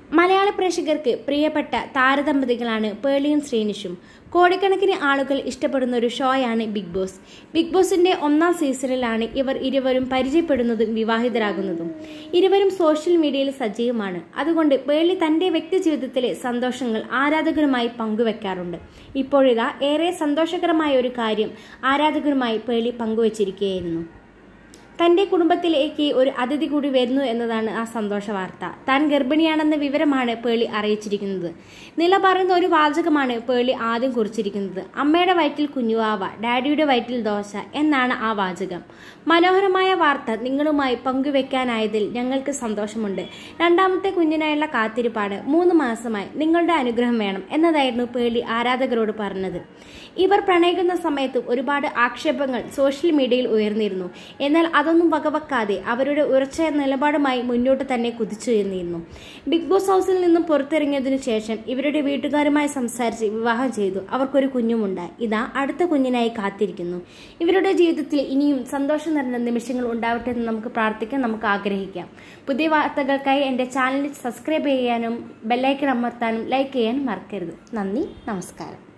മലയാള പ്രേക്ഷകർക്ക് പ്രിയപ്പെട്ട താരദമ്പതികളാണ് പേളിയും ശ്രീനിഷും കോടിക്കണക്കിന് ആളുകൾ ഇഷ്ടപ്പെടുന്ന ഒരു ഷോയാണ് ബിഗ് ബോസ് ബിഗ് ബോസിന്റെ ഒന്നാം സീസണിലാണ് ഇവർ ഇരുവരും പരിചയപ്പെടുന്നതും വിവാഹിതരാകുന്നതും ഇരുവരും സോഷ്യൽ മീഡിയയിൽ സജീവമാണ് അതുകൊണ്ട് പേളി തന്റെ വ്യക്തി ജീവിതത്തിലെ സന്തോഷങ്ങൾ ആരാധകരുമായി പങ്കുവെക്കാറുണ്ട് ഇപ്പോഴിതാ ഏറെ സന്തോഷകരമായ ഒരു കാര്യം ആരാധകരുമായി പേളി പങ്കുവച്ചിരിക്കുകയായിരുന്നു തന്റെ കുടുംബത്തിലേക്ക് ഒരു അതിഥി കൂടി വരുന്നു എന്നതാണ് ആ സന്തോഷ വാർത്ത താൻ ഗർഭിണിയാണെന്ന വിവരമാണ് പേളി അറിയിച്ചിരിക്കുന്നത് നില പറയുന്ന ഒരു വാചകമാണ് പേളി ആദ്യം കുറിച്ചിരിക്കുന്നത് അമ്മയുടെ വയറ്റിൽ കുഞ്ഞുവാവ ഡാഡിയുടെ വയറ്റിൽ ദോശ എന്നാണ് ആ വാചകം മനോഹരമായ വാർത്ത നിങ്ങളുമായി പങ്കുവെക്കാനായതിൽ ഞങ്ങൾക്ക് സന്തോഷമുണ്ട് രണ്ടാമത്തെ കുഞ്ഞിനായുള്ള കാത്തിരിപ്പാണ് മൂന്ന് മാസമായി നിങ്ങളുടെ അനുഗ്രഹം വേണം എന്നതായിരുന്നു പേളി ആരാധകരോട് പറഞ്ഞത് ഇവർ പ്രണയിക്കുന്ന സമയത്ത് ഒരുപാട് ആക്ഷേപങ്ങൾ സോഷ്യൽ മീഡിയയിൽ ഉയർന്നിരുന്നു എന്നാൽ അതൊന്നും വകവെക്കാതെ അവരുടെ ഉറച്ച നിലപാടുമായി മുന്നോട്ട് തന്നെ കുതിച്ചുയർന്നിരുന്നു ബിഗ് ബോസ് ഹൗസിൽ നിന്നും പുറത്തിറങ്ങിയതിനു ശേഷം ഇവരുടെ വീട്ടുകാരുമായി സംസാരിച്ച് വിവാഹം ചെയ്തു അവർക്കൊരു കുഞ്ഞുമുണ്ടായി ഇതാ അടുത്ത കുഞ്ഞിനായി കാത്തിരിക്കുന്നു ഇവരുടെ ജീവിതത്തിൽ ഇനിയും സന്തോഷം നിറഞ്ഞ നിമിഷങ്ങൾ ഉണ്ടാവട്ടെ എന്ന് നമുക്ക് പ്രാർത്ഥിക്കാം നമുക്ക് ആഗ്രഹിക്കാം പുതിയ വാർത്തകൾക്കായി എൻ്റെ ചാനൽ സബ്സ്ക്രൈബ് ചെയ്യാനും ബെല്ലൈക്കൺ അമർത്താനും ലൈക്ക് ചെയ്യാനും മറക്കരുത് നന്ദി നമസ്കാരം